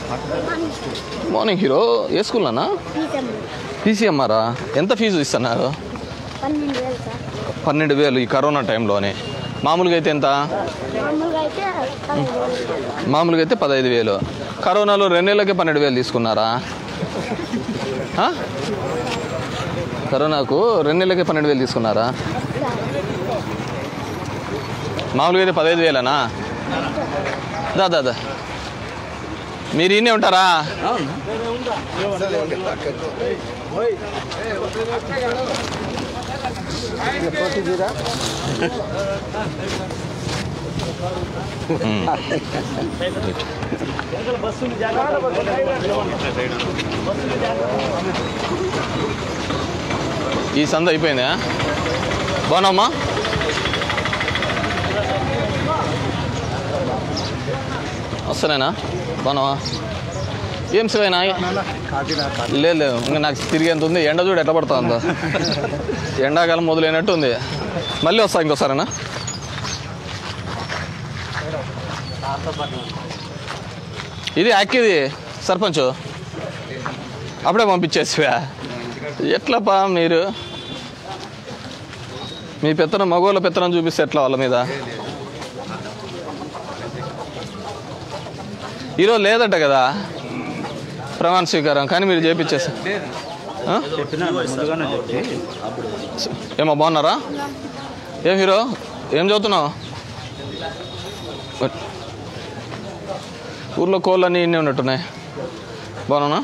Morning hero ఏ school అన్నా పీసీఎంఆరా ఎంత fee ఇస్తున్నారు పన్నెండు వేలు సార్ పన్నెండు వేలు ఈ కరోనా టైంలోనే మామూలుగా అయితే ఎంత మామూలుగా అయితే పన్నెండు వేలు మామూలుగా అయితే పదహైదు వేలు కరోనాలో రెండు నెలలకే పన్నెండు వేలు తీసుకున్నారా ఆ? కరోనాకు రెండు నెలలకే పన్నెండు వేలు తీసుకున్నారా మామూలుగా అయితే పదహైదు వేలనా దా దా దా మీరు ఇన్నే ఉంటారా ఉమ్. ఈ సంద అయిపోయిందా బాగున్నామ్మా వస్తానేనా బాగున్నావా ఏం శివైనా లేదు లేదు ఇంకా నాకు తిరిగేంత ఉంది ఎండ చూడు ఎట్లా పడుతుందో ఎండాకాలం మొదలైనట్టు ఉంది మళ్ళీ వస్తా ఇంకోసారేనా ఇది అక్కిది సర్పంచ్ అప్పుడే పంపించేసివా ఎట్లపా మీరు మీ పెత్తనం మగోళ్ళ పెత్తనం చూపిస్తే ఎట్లా వాళ్ళ మీద ఈరోజు లేదట కదా ప్రమాణ స్వీకారం కానీ మీరు చేపించేసి ఏమో బాగున్నారా ఏం హీరో ఏం చదువుతున్నావు ఊర్లో కోళ్ళన్నీ ఇన్ని ఉన్నట్టున్నాయి బాగున్నా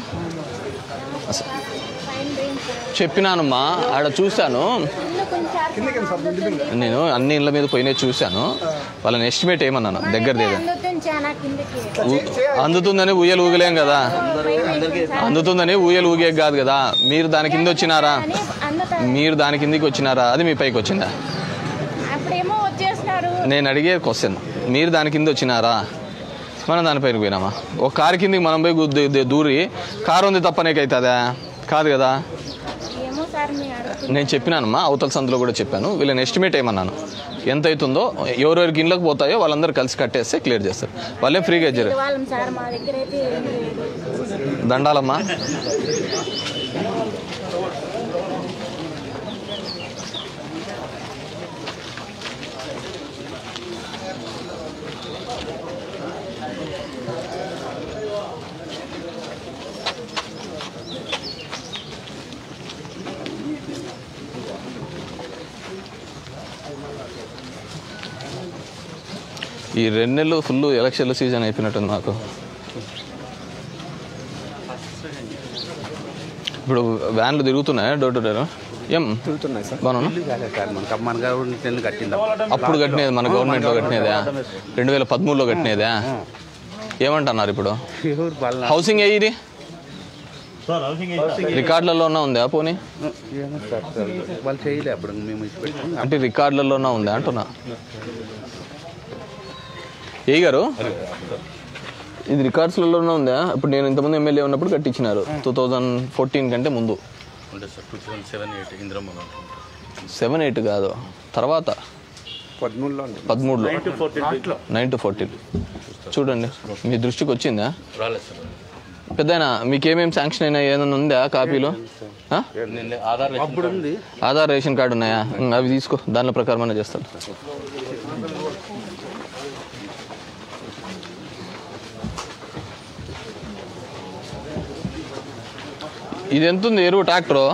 ఫైన్ డ్రింక్ చెప్పినానమ్మా ఆడ చూశాను కొంచెం నేను అన్ని ఇళ్ళ మీద పోయినాయి చూశాను వాళ్ళని ఎస్టిమేట్ ఏమన్నాను దగ్గరది ఏదో. అందుతుంది చాలా కిందకి ఊ- అందుతుందని ఊయలు ఊగలేం కదా అందుతుందని ఊయలు ఊగే కాదు కదా మీరు దాని కింద వచ్చినారా అని అందుతా మీరు దాని కిందికి వచ్చినారా అది మీ పైకి వచ్చిందా అప్పుడేమో వచ్చేసినారు నేను అడిగే క్వశ్చన్ మీరు దాని కింద వచ్చినారా మనం దానిపైన పోయినామా ఒక కారు కిందికి మనం పోయి గుద్దు- దు- దూరి కారు ఉంది తప్పనేకైతుందా కాదు కదా ఏమో సార్ మీ అడుగు నేను చెప్పినానమ్మా అవతల సందులో కూడా చెప్పాను వీళ్ళని ఎస్టిమేట్ ఏమన్నాను ఎంత అవుతుందో ఎవరెవరికి ఇళ్ళకి పోతాయో వాళ్ళందరూ కలిసి కట్టేస్తే క్లియర్ చేస్తారు వాళ్ళే ఫ్రీగా ఇచ్చారు వాళ్ళం సార్ మా దగ్గర అయితే ఏం లేదు దండాలమ్మా ఈ రెండు నెలలు ఫుల్ ఎలక్షన్ల సీజన్ అయిపోయినట్టుంది నాకు ఇప్పుడు వ్యాన్లు తిరుగుతున్నాయా డోర్ టు డోర్ ఏం తిరుగుతున్నాయి సార్ బాగున్నా ఇల్లు కాలేదు సార్ మనకు మన గవర్నమెంట్ ఎందుకు కట్టిందా అప్పుడు కట్టినది మన గవర్నమెంట్లో కట్టినదా రెండు వేల పదమూడులో కట్టినదా ఏమంటున్నారు ఇప్పుడు ఎవరు వాళ్ళ హౌసింగ్ ఏ ఇది రికార్డులలోనే ఉందా పోనీ ఏమో సార్ సార్ వాళ్ళు చేయలే అప్పుడు మేము ఇచ్చి పెట్టుకుని అంటే రికార్డులలోనే ఉందా అంటున్నా ఏ గారు ఇది రికార్డ్స్లలోనే ఉందా ఇప్పుడు నేను ఇంతమంది ఎమ్మెల్యే ఉన్నప్పుడు కట్టించినారు టూ థౌజండ్ ఫోర్టీన్ కంటే ముందు ఉండే sir two thousand seven eight Indiramma seven eight కాదు తర్వాత పదమూడులో ఉంది. పదమూడులో నైన్ టు ఫోర్టీన్ చూడండి మీ దృష్టికి వచ్చిందా రాలేదు సార్ పెద్దయినా మీకేమేమి శాంక్షన్ అయినా ఏదైనా ఉందా కాపీలు ఆ? నేను ఆధార్ అప్పుడు ఉంది ఆధార్ రేషన్ కార్డు ఉన్నాయా ఉం, అవి తీసుకో దానిలో ప్రకారమైన చేస్తాను ఇది ఎంత ఉంది ఎరువు ట్రాక్టరు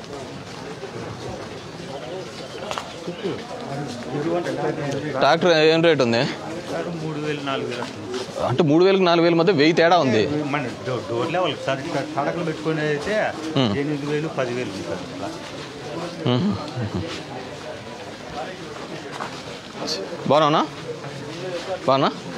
ట్రాక్టర్ ఏం రేట్ ఉంది మూడు వేలు నాలుగు వేలు అంటే మూడు వేలకు నాలుగు వేల మధ్య వెయ్యి తేడా ఉంది మన డోర్ డోర్ లెవెల్ సార్ ఇక్కడ తడకలు పెట్టుకుని అయితే ఎనిమిది వేలు పదివేలు ఉంది సార్ ఇట్లా మ్మ్. బాగున్నావునా బాగున్నా